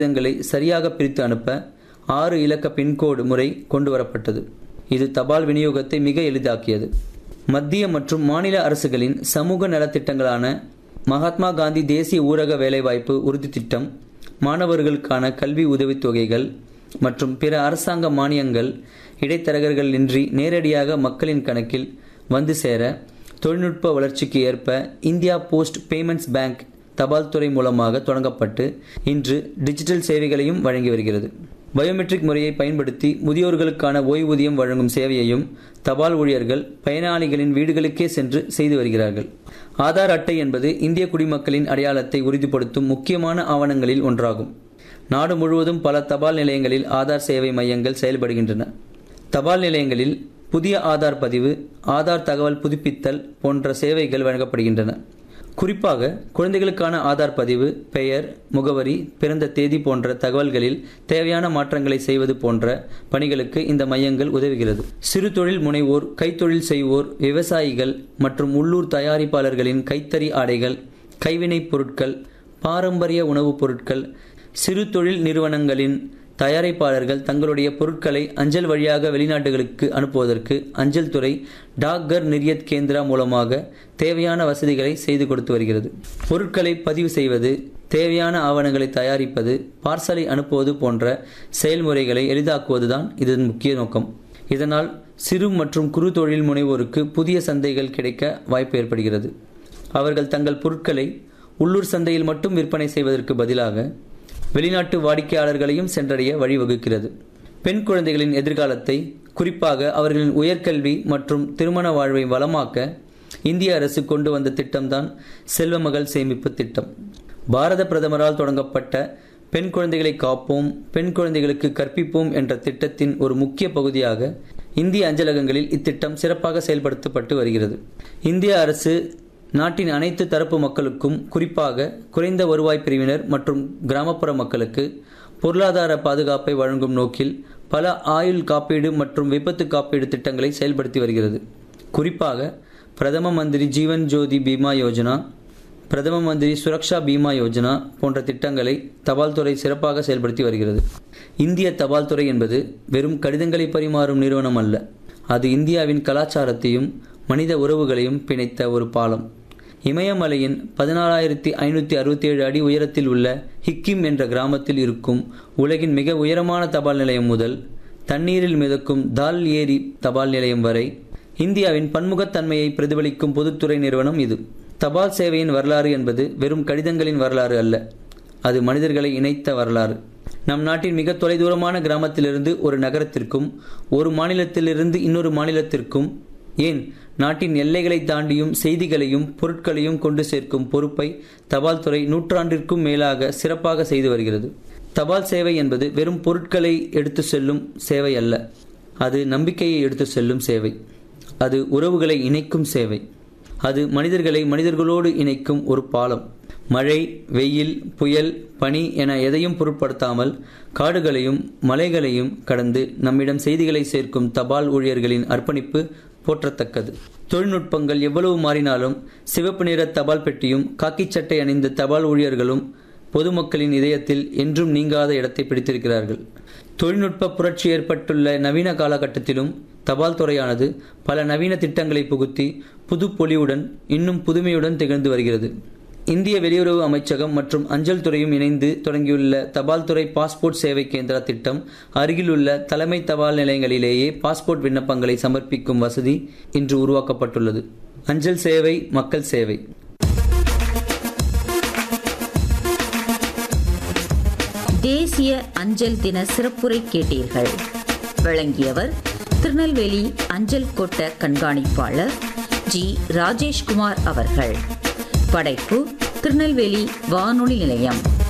கடிதங்களை சரியாக பிரித்து அனுப்ப ஆறு இலக்க பின்கோடு முறை கொண்டு வரப்பட்டது இது தபால் விநியோகத்தை மிக எளிதாக்கியது மத்திய மற்றும் மாநில அரசுகளின் சமூக நலத்திட்டங்களான மகாத்மா காந்தி தேசிய ஊரக வேலைவாய்ப்பு உறுதி திட்டம் மாணவர்களுக்கான கல்வி உதவித் தொகைகள் மற்றும் பிற அரசாங்க மானியங்கள் இடைத்தரகர்கள் இன்றி நேரடியாக மக்களின் கணக்கில் வந்து சேர தொழில்நுட்ப வளர்ச்சிக்கு ஏற்ப இந்தியா போஸ்ட் பேமெண்ட்ஸ் பேங்க் தபால் துறை மூலமாக தொடங்கப்பட்டு இன்று டிஜிட்டல் சேவைகளையும் வழங்கி வருகிறது பயோமெட்ரிக் முறையை பயன்படுத்தி முதியோர்களுக்கான ஓய்வூதியம் வழங்கும் சேவையையும் தபால் ஊழியர்கள் பயனாளிகளின் வீடுகளுக்கே சென்று செய்து வருகிறார்கள் ஆதார் அட்டை என்பது இந்திய குடிமக்களின் அடையாளத்தை உறுதிப்படுத்தும் முக்கியமான ஆவணங்களில் ஒன்றாகும் நாடு முழுவதும் பல தபால் நிலையங்களில் ஆதார் சேவை மையங்கள் செயல்படுகின்றன தபால் நிலையங்களில் புதிய ஆதார் பதிவு ஆதார் தகவல் புதுப்பித்தல் போன்ற சேவைகள் வழங்கப்படுகின்றன குறிப்பாக குழந்தைகளுக்கான ஆதார் பதிவு பெயர் முகவரி பிறந்த தேதி போன்ற தகவல்களில் தேவையான மாற்றங்களை செய்வது போன்ற பணிகளுக்கு இந்த மையங்கள் உதவுகிறது சிறு தொழில் முனைவோர் கைத்தொழில் செய்வோர் விவசாயிகள் மற்றும் உள்ளூர் தயாரிப்பாளர்களின் கைத்தறி ஆடைகள் கைவினைப் பொருட்கள் பாரம்பரிய உணவுப் பொருட்கள் சிறு தொழில் நிறுவனங்களின் தயாரிப்பாளர்கள் தங்களுடைய பொருட்களை அஞ்சல் வழியாக வெளிநாட்டுகளுக்கு அனுப்புவதற்கு அஞ்சல் துறை டாக்கர் நிரியத் கேந்திரா மூலமாக தேவையான வசதிகளை செய்து கொடுத்து வருகிறது பொருட்களை பதிவு செய்வது தேவையான ஆவணங்களை தயாரிப்பது பார்சலை அனுப்புவது போன்ற செயல்முறைகளை எளிதாக்குவதுதான் இதன் முக்கிய நோக்கம் இதனால் சிறு மற்றும் குறு தொழில் முனைவோருக்கு புதிய சந்தைகள் கிடைக்க வாய்ப்பு ஏற்படுகிறது அவர்கள் தங்கள் பொருட்களை உள்ளூர் சந்தையில் மட்டும் விற்பனை செய்வதற்கு பதிலாக வெளிநாட்டு வாடிக்கையாளர்களையும் சென்றடைய வழிவகுக்கிறது பெண் குழந்தைகளின் எதிர்காலத்தை குறிப்பாக அவர்களின் உயர்கல்வி மற்றும் திருமண வாழ்வை வளமாக்க இந்திய அரசு கொண்டு வந்த திட்டம்தான் செல்வமகள் சேமிப்பு திட்டம் பாரத பிரதமரால் தொடங்கப்பட்ட பெண் குழந்தைகளை காப்போம் பெண் குழந்தைகளுக்கு கற்பிப்போம் என்ற திட்டத்தின் ஒரு முக்கிய பகுதியாக இந்திய அஞ்சலகங்களில் இத்திட்டம் சிறப்பாக செயல்படுத்தப்பட்டு வருகிறது இந்திய அரசு நாட்டின் அனைத்து தரப்பு மக்களுக்கும் குறிப்பாக குறைந்த வருவாய் பிரிவினர் மற்றும் கிராமப்புற மக்களுக்கு பொருளாதார பாதுகாப்பை வழங்கும் நோக்கில் பல ஆயுள் காப்பீடு மற்றும் விபத்து காப்பீடு திட்டங்களை செயல்படுத்தி வருகிறது குறிப்பாக பிரதம மந்திரி ஜீவன் ஜோதி பீமா யோஜனா பிரதம மந்திரி சுரக்ஷா பீமா யோஜனா போன்ற திட்டங்களை தபால் துறை சிறப்பாக செயல்படுத்தி வருகிறது இந்திய தபால் துறை என்பது வெறும் கடிதங்களை பரிமாறும் நிறுவனம் அல்ல அது இந்தியாவின் கலாச்சாரத்தையும் மனித உறவுகளையும் பிணைத்த ஒரு பாலம் இமயமலையின் பதினாலாயிரத்தி ஐநூற்றி அறுபத்தி ஏழு அடி உயரத்தில் உள்ள ஹிக்கிம் என்ற கிராமத்தில் இருக்கும் உலகின் மிக உயரமான தபால் நிலையம் முதல் தண்ணீரில் மிதக்கும் தால் ஏரி தபால் நிலையம் வரை இந்தியாவின் பன்முகத்தன்மையை பிரதிபலிக்கும் பொதுத்துறை நிறுவனம் இது தபால் சேவையின் வரலாறு என்பது வெறும் கடிதங்களின் வரலாறு அல்ல அது மனிதர்களை இணைத்த வரலாறு நம் நாட்டின் மிக தொலைதூரமான கிராமத்திலிருந்து ஒரு நகரத்திற்கும் ஒரு மாநிலத்திலிருந்து இன்னொரு மாநிலத்திற்கும் ஏன் நாட்டின் எல்லைகளை தாண்டியும் செய்திகளையும் பொருட்களையும் கொண்டு சேர்க்கும் பொறுப்பை தபால் துறை நூற்றாண்டிற்கும் மேலாக சிறப்பாக செய்து வருகிறது தபால் சேவை என்பது வெறும் பொருட்களை எடுத்து செல்லும் சேவை அல்ல அது நம்பிக்கையை எடுத்து செல்லும் சேவை அது உறவுகளை இணைக்கும் சேவை அது மனிதர்களை மனிதர்களோடு இணைக்கும் ஒரு பாலம் மழை வெயில் புயல் பனி என எதையும் பொருட்படுத்தாமல் காடுகளையும் மலைகளையும் கடந்து நம்மிடம் செய்திகளை சேர்க்கும் தபால் ஊழியர்களின் அர்ப்பணிப்பு போற்றத்தக்கது தொழில்நுட்பங்கள் எவ்வளவு மாறினாலும் சிவப்பு நிற தபால் பெட்டியும் காக்கி சட்டை அணிந்த தபால் ஊழியர்களும் பொதுமக்களின் இதயத்தில் என்றும் நீங்காத இடத்தை பிடித்திருக்கிறார்கள் தொழில்நுட்ப புரட்சி ஏற்பட்டுள்ள நவீன காலகட்டத்திலும் தபால் துறையானது பல நவீன திட்டங்களை புகுத்தி புது பொலிவுடன் இன்னும் புதுமையுடன் திகழ்ந்து வருகிறது இந்திய வெளியுறவு அமைச்சகம் மற்றும் அஞ்சல் துறையும் இணைந்து தொடங்கியுள்ள தபால் துறை பாஸ்போர்ட் சேவை கேந்திரா திட்டம் அருகிலுள்ள தலைமை தபால் நிலையங்களிலேயே பாஸ்போர்ட் விண்ணப்பங்களை சமர்ப்பிக்கும் வசதி இன்று உருவாக்கப்பட்டுள்ளது அஞ்சல் சேவை மக்கள் சேவை தேசிய அஞ்சல் தின சிறப்புரை கேட்டீர்கள் வழங்கியவர் திருநெல்வேலி அஞ்சல் கோட்ட கண்காணிப்பாளர் ஜி ராஜேஷ்குமார் அவர்கள் படைப்பு திருநெல்வேலி வானொலி நிலையம்